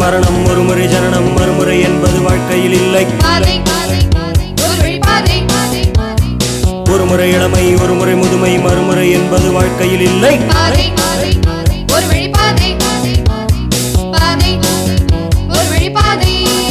மரணம் ஒருமுறை ஜனனம் மறுமுறை என்பது வாழ்க்கையில் இல்லை பாதை பாதை பாதை ஒரு வழி பாதை பாதை பாதை ஒருமுறை இளமை ஒருமுறை முதுமை மறுமுறை என்பது வாழ்க்கையில் இல்லை பாதை பாதை பாதை ஒரு வழி பாதை பாதை பாதை பாதை ஒரு வழி பாதை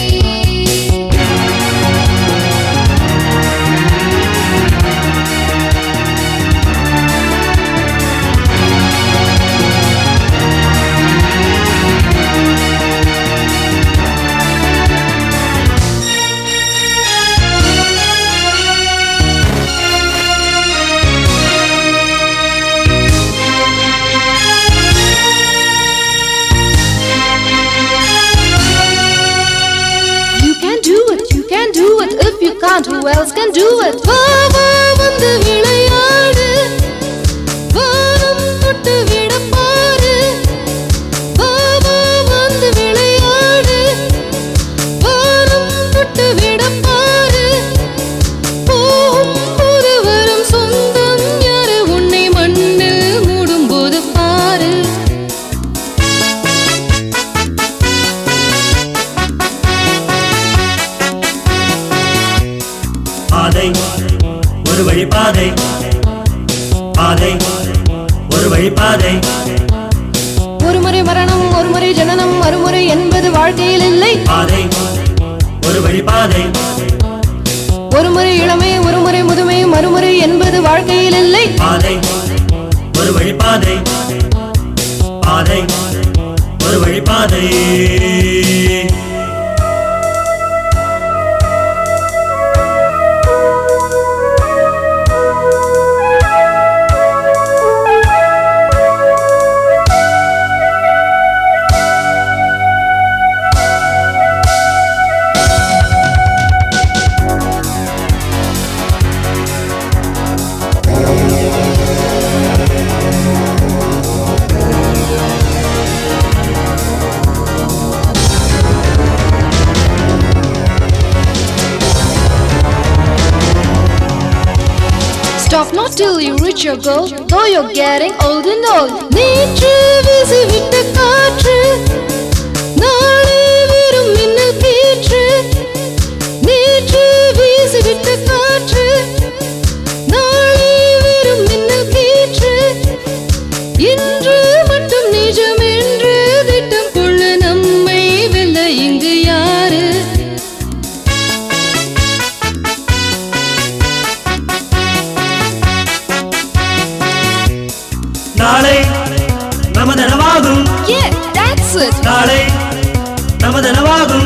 You can do it, you can do it. If you can't, who else can do it? வா வா வந்து விளையாடு வானம் தொட்டு விட பாரு வா வா வந்து விளையாடு வானம் தொட்டு விட பாரு போகும் ஒருவரும் சொந்தம் யாரு உன்னை மண்ணில் மூடும்போது பாரு பாதை ஒரு வழி பாதை பாதை ஒரு வழி பாதை ஒருமுறை மரணம் ஒருமுறை ஜனனம் மறுமுறை என்பது வாழ்க்கையில் இல்லை பாதை ஒரு வழி பாதை ஒருமுறை இளமை ஒருமுறை முதுமை மறுமுறை என்பது வாழ்க்கையில் இல்லை பாதை ஒரு வழி பாதை பாதை ஒரு வழி பாதை Stop not till you reach your goal, though you're getting old and old. நேற்று வீசிவிட்ட காற்று நாளை வெறும் மின்னல் கீற்று நேற்று வீசிவிட்ட காற்று நாளை வெறும் மின்னல் கீற்று இன்று மட்டும் நிஜம் என்று திட்டம் கொள்ள நம்மை வெல்ல இங்கு யாரு நாளை நமதனவாகும் Yeah, that's it. நாளை நமதனவாகும்